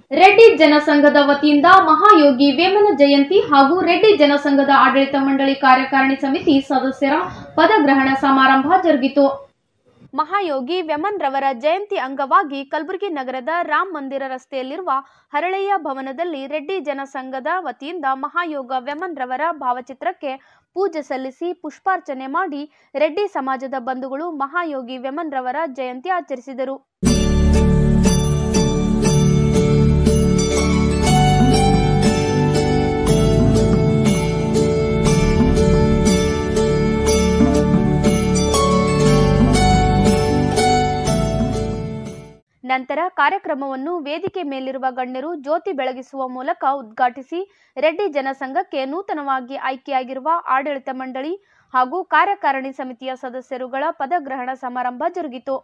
ರೆಡ್ಡಿ ಜನಸಂಘದ ವತಿಯಿಂದ ಮಹಾಯೋಗಿ ವೇಮನ ಜಯಂತಿ ಹಾಗೂ ರೆಡ್ಡಿ ಜನಸಂಘದ ಆಡಳಿತ ಮಂಡಳಿ ಕಾರ್ಯಕಾರಿಣಿ ಸಮಿತಿ ಸದಸ್ಯರ ಪದಗ್ರಹಣ ಸಮಾರಂಭ ಜರುಗಿತು ಮಹಾಯೋಗಿ ವ್ಯಮನ್ ರವರ ಜಯಂತಿ ಅಂಗವಾಗಿ ಕಲಬುರಗಿ ನಗರದ ರಾಮ್ ಮಂದಿರ ರಸ್ತೆಯಲ್ಲಿರುವ ಹರಳೆಯ ಭವನದಲ್ಲಿ ರೆಡ್ಡಿ ಜನಸಂಘದ ವತಿಯಿಂದ ಮಹಾಯೋಗ ವ್ಯಮನ್ ರವರ ಭಾವಚಿತ್ರಕ್ಕೆ ಪೂಜೆ ಸಲ್ಲಿಸಿ ಪುಷ್ಪಾರ್ಚನೆ ಮಾಡಿ ರೆಡ್ಡಿ ಸಮಾಜದ ಬಂಧುಗಳು ಮಹಾಯೋಗಿ ವ್ಯಮನ್ ರವರ ಜಯಂತಿ ಆಚರಿಸಿದರು ನಂತರ ಕಾರ್ಯಕ್ರಮವನ್ನು ವೇದಿಕೆ ಮೇಲಿರುವ ಗಣ್ಯರು ಜ್ಯೋತಿ ಬೆಳಗಿಸುವ ಮೂಲಕ ಉದ್ಘಾಟಿಸಿ ರೆಡ್ಡಿ ಜನಸಂಘಕ್ಕೆ ನೂತನವಾಗಿ ಆಯ್ಕೆಯಾಗಿರುವ ಆಡಳಿತ ಮಂಡಳಿ ಹಾಗೂ ಕಾರ್ಯಕಾರಿಣಿ ಸಮಿತಿಯ ಸದಸ್ಯರುಗಳ ಪದಗ್ರಹಣ ಸಮಾರಂಭ ಜರುಗಿತು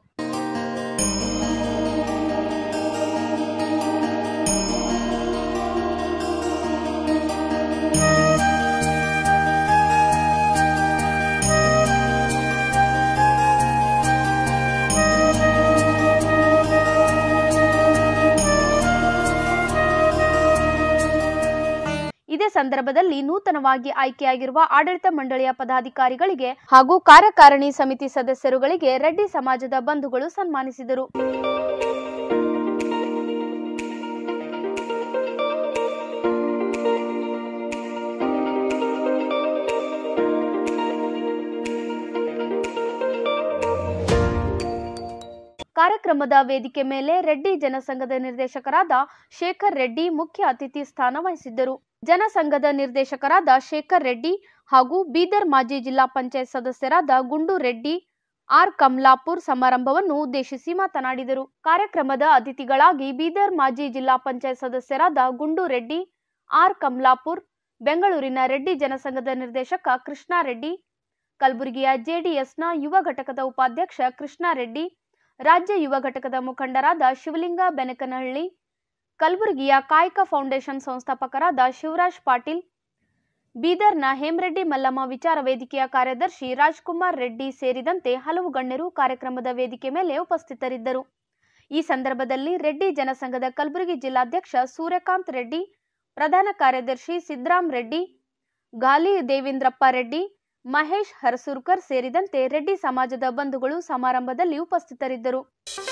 ಇದೇ ಸಂದರ್ಭದಲ್ಲಿ ನೂತನವಾಗಿ ಆಯ್ಕೆಯಾಗಿರುವ ಆಡಳಿತ ಮಂಡಳಿಯ ಪದಾಧಿಕಾರಿಗಳಿಗೆ ಹಾಗೂ ಕಾರ್ಯಕಾರಿಣಿ ಸಮಿತಿ ಸದಸ್ಯರುಗಳಿಗೆ ರೆಡ್ಡಿ ಸಮಾಜದ ಬಂಧುಗಳು ಸನ್ಮಾನಿಸಿದರು ಕಾರ್ಯಕ್ರಮದ ವೇದಿಕೆ ಮೇಲೆ ರೆಡ್ಡಿ ಜನಸಂಘದ ನಿರ್ದೇಶಕರಾದ ಶೇಖರ್ ರೆಡ್ಡಿ ಮುಖ್ಯ ಅತಿಥಿ ಸ್ಥಾನ ವಹಿಸಿದ್ದರು ಜನಸಂಘದ ನಿರ್ದೇಶಕರಾದ ಶೇಖರ್ ರೆಡ್ಡಿ ಹಾಗೂ ಬೀದರ್ ಮಾಜಿ ಜಿಲ್ಲಾ ಪಂಚಾಯತ್ ಸದಸ್ಯರಾದ ಗುಂಡು ರೆಡ್ಡಿ ಆರ್ ಕಮಲಾಪುರ್ ಸಮಾರಂಭವನ್ನು ಉದ್ದೇಶಿಸಿ ಮಾತನಾಡಿದರು ಕಾರ್ಯಕ್ರಮದ ಅತಿಥಿಗಳಾಗಿ ಬೀದರ್ ಮಾಜಿ ಜಿಲ್ಲಾ ಪಂಚಾಯತ್ ಸದಸ್ಯರಾದ ಗುಂಡು ರೆಡ್ಡಿ ಆರ್ ಕಮಲಾಪುರ್ ಬೆಂಗಳೂರಿನ ರೆಡ್ಡಿ ಜನಸಂಘದ ನಿರ್ದೇಶಕ ಕೃಷ್ಣ ರೆಡ್ಡಿ ಕಲಬುರಗಿಯ ಜೆಡಿಎಸ್ನ ಯುವ ಘಟಕದ ಉಪಾಧ್ಯಕ್ಷ ಕೃಷ್ಣ ರೆಡ್ಡಿ ರಾಜ್ಯ ಯುವ ಘಟಕದ ಮುಖಂಡರಾದ ಶಿವಲಿಂಗ ಬೆನಕನಹಳ್ಳಿ ಕಲಬುರಗಿಯ ಕಾಯಕ ಫೌಂಡೇಶನ್ ಸಂಸ್ಥಾಪಕರಾದ ಶಿವರಾಜ್ ಪಾಟೀಲ್ ಬೀದರ್ನ ಹೇಮರೆಡ್ಡಿ ಮಲ್ಲಮ್ಮ ವಿಚಾರ ವೇದಿಕೆಯ ಕಾರ್ಯದರ್ಶಿ ರಾಜ್ಕುಮಾರ್ ರೆಡ್ಡಿ ಸೇರಿದಂತೆ ಹಲವು ಗಣ್ಯರು ಕಾರ್ಯಕ್ರಮದ ವೇದಿಕೆ ಮೇಲೆ ಉಪಸ್ಥಿತರಿದ್ದರು ಈ ಸಂದರ್ಭದಲ್ಲಿ ರೆಡ್ಡಿ ಜನಸಂಘದ ಕಲಬುರಗಿ ಜಿಲ್ಲಾಧ್ಯಕ್ಷ ಸೂರ್ಯಕಾಂತ್ ರೆಡ್ಡಿ ಪ್ರಧಾನ ಕಾರ್ಯದರ್ಶಿ ಸಿದ್ದರಾಮ್ ರೆಡ್ಡಿ ಗಾಲಿ ದೇವೇಂದ್ರಪ್ಪ ರೆಡ್ಡಿ ಮಹೇಶ್ ಹರಸೂರ್ಕರ್ ಸೇರಿದಂತೆ ರೆಡ್ಡಿ ಸಮಾಜದ ಬಂಧುಗಳು ಸಮಾರಂಭದಲ್ಲಿ ಉಪಸ್ಥಿತರಿದ್ದರು